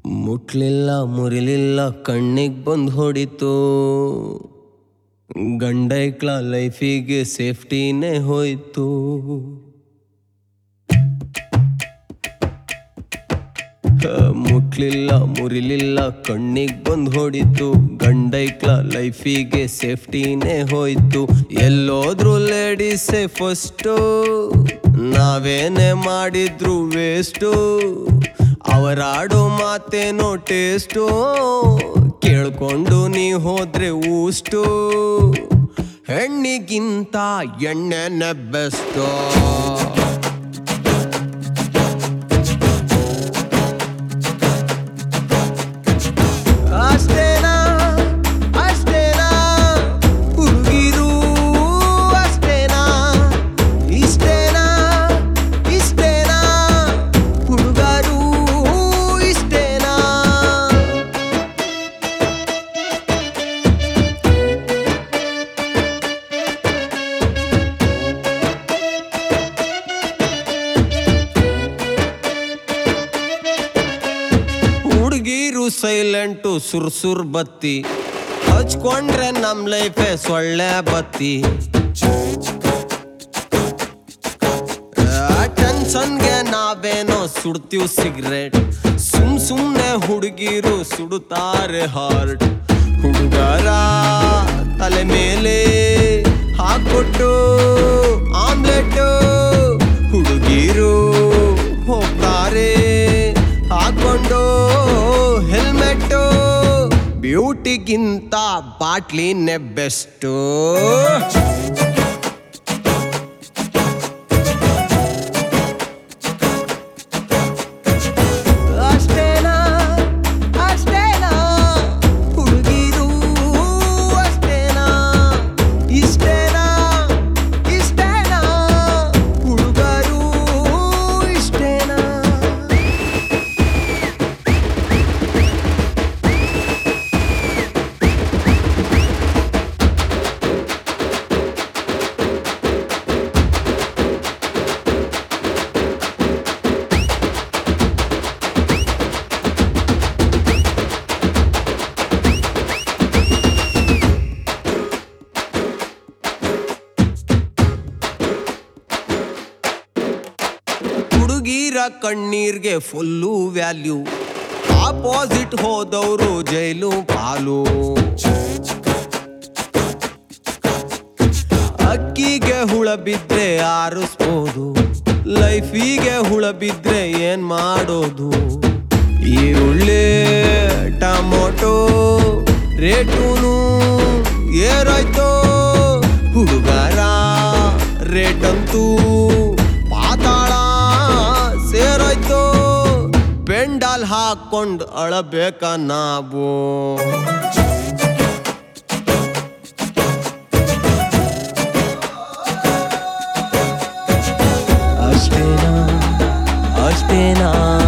ಮುಟ್ಲಿಲ್ಲ ಮುರಿಲಿಲ್ಲ ಕಣ್ಣಿಗೆ ಬಂದು ಹೊಡಿತು ಗಂಡೈಕ್ಳ ಲೈಫಿಗೆ ಸೇಫ್ಟಿನೇ ಹೋಯ್ತು ಆ, ಮುಟ್ಲಿಲ್ಲ ಮುರಿಲಿಲ್ಲ ಕಣ್ಣಿಗೆ ಬಂದು ಹೊಡಿತು ಗಂಡೈಕ್ಳ ಲೈಫಿಗೆ ಸೇಫ್ಟಿನೇ ಹೋಯ್ತು ಎಲ್ಲೋದ್ರು ಲೇಡೀಸೇ ಫಸ್ಟು ನಾವೇನೇ ಮಾಡಿದ್ರು ವೇಸ್ಟು ಅವರಾಡೋ ಮಾತೇನೋ ಟೇಸ್ಟು ಕೇಳ್ಕೊಂಡು ನೀ ಹೋದ್ರೆ ಊಷ್ಟು ಹೆಣ್ಣಿಗಿಂತ ಎಣ್ಣೆನೆ ಬೆಸ್ಟು ಅಷ್ಟೇನಾ ಅಷ್ಟೇನಾ ಹುಡುಗಿರು ಅಷ್ಟೇನಾ ಇಷ್ಟೇನಾ ಇಷ್ಟೇನಾ ಹುಡುಗರು ಇಷ್ಟೇನಾ ಹುಡುಗಿರು ಸೈಲೆಂಟು ಸುರ್ಸುರ್ ಬತ್ತಿ ಹಚ್ಕೊಂಡ್ರೆ ನಮ್ ಲೈಫೇ ಸೊಳ್ಳೆ ಬತ್ತಿ ಟೆನ್ಷನ್ಗೆ ನಾವೇನೋ ಸುಡ್ತೀವ್ ಸಿಗರೇಟ್ ಸುಮ್ ಸುಮ್ನೆ ಹುಡುಗಿರು ಸುಡುತ್ತಾರೆ ಹಾರ್ಟ್ ಹುಡುಗರ ತಲೆ ಮೇಲೆ ಹಾಕೊಟ್ಟು ಆಮ್ಲೆಟ್ ಹುಡುಗಿರು ಹೋಗ್ತಾರೆ ಹಾಕೊಂಡು ಹೆಲ್ಮೆಟ್ ಬ್ಯೂಟಿಗಿಂತ ಬಾಟ್ಲಿನೇ ಬೆಸ್ಟು ಅಷ್ಟೇನಾ ಅಷ್ಟೇನಾ ಹುಡುಗಿರು ಅಷ್ಟೇನಾ ಇಷ್ಟೇನಾ ಇಷ್ಟೇನಾ ಹುಡುಗರು ಇಷ್ಟೇನಾ ಹುಡುಗಿರ ಕಣ್ಣೀರ್ಗೆ ಫುಲ್ಲು ವ್ಯಾಲ್ಯೂ ಆಪೋಸಿಟ್ ಹೋದವರು ಜೈಲು ಪಾಲು ಅಕ್ಕಿಗೆ ಹುಳ ಬಿದ್ರೆ ಆರಿಸ್ಬೋದು ಲೈಫಿಗೆ ಹುಳ ಬಿದ್ರೆ ಏನ್ ಮಾಡೋದು ಈರುಳ್ಳಿ ಟಮೊಟೊ ರೇಟೂನು ಏರಾಯ್ತೋ ಹುಡುಗರ ರೇಟಂತೂ ಪಾತಾಳ ಸೇರೋಯ್ತು ಪೆಂಡಾಲ್ ಹಾಕೊಂಡ್ ಅಳಬೇಕ ನಾವು ಅಷ್ಟೇನಾ ಅಷ್ಟೇನಾ